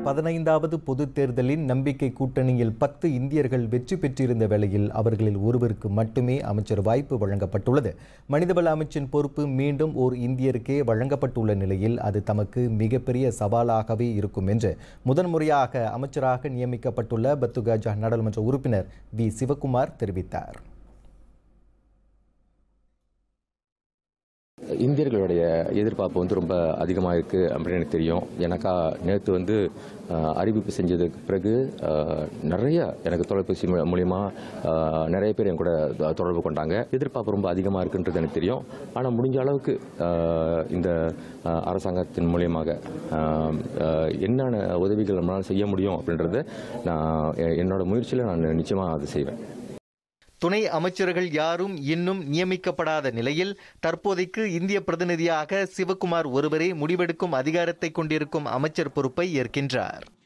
பதினைந்தாவது பொதுத் தேர்தலின் நம்பிக்கை கூட்டணியில் பத்து இந்தியர்கள் வெற்றி பெற்றிருந்த வேளையில் அவர்களில் ஒருவருக்கு மட்டுமே அமைச்சர் வாய்ப்பு வழங்கப்பட்டுள்ளது மனிதவள அமைச்சின் பொறுப்பு மீண்டும் ஓர் இந்தியருக்கே வழங்கப்பட்டுள்ள நிலையில் அது தமக்கு மிகப்பெரிய சவாலாகவே இருக்கும் என்று முதன்முறையாக அமைச்சராக நியமிக்கப்பட்டுள்ள பத்துகாஜா நாடாளுமன்ற உறுப்பினர் வி சிவகுமார் தெரிவித்தார் இந்தியர்களுடைய எதிர்பார்ப்பு வந்து ரொம்ப அதிகமாக இருக்குது அப்படின்னு எனக்கு தெரியும் எனக்கா நேற்று வந்து அஹ், அறிவிப்பு செஞ்சதுக்கு பிறகு அஹ், நிறைய எனக்கு தொலைபேசி மூ- மூலியமா அஹ், நிறைய பேர் என் கூட தொ- தொடர்பு கொண்டாங்க எதிர்பார்ப்பு ரொம்ப அதிகமாக இருக்குன்றது எனக்கு தெரியும் ஆனால் முடிஞ்ச அளவுக்கு அஹ், இந்த அஹ், அரசாங்கத்தின் மூலியமாக அஹ், அஹ், என்னென்ன உதவிகள் நம்மளால் செய்ய முடியும் அப்படின்றத நான் எ- என்னோட முயற்சியில் நான் நிச்சயமாக அதை செய்வேன் துணை அமைச்சர்கள் யாரும் இன்னும் நியமிக்கப்படாத நிலையில் தற்போதைக்கு இந்திய பிரதிநிதியாக சிவகுமார் ஒருவரே முடிவெடுக்கும் அதிகாரத்தை கொண்டிருக்கும் அமைச்சர் பொறுப்பை ஏற்கின்றார்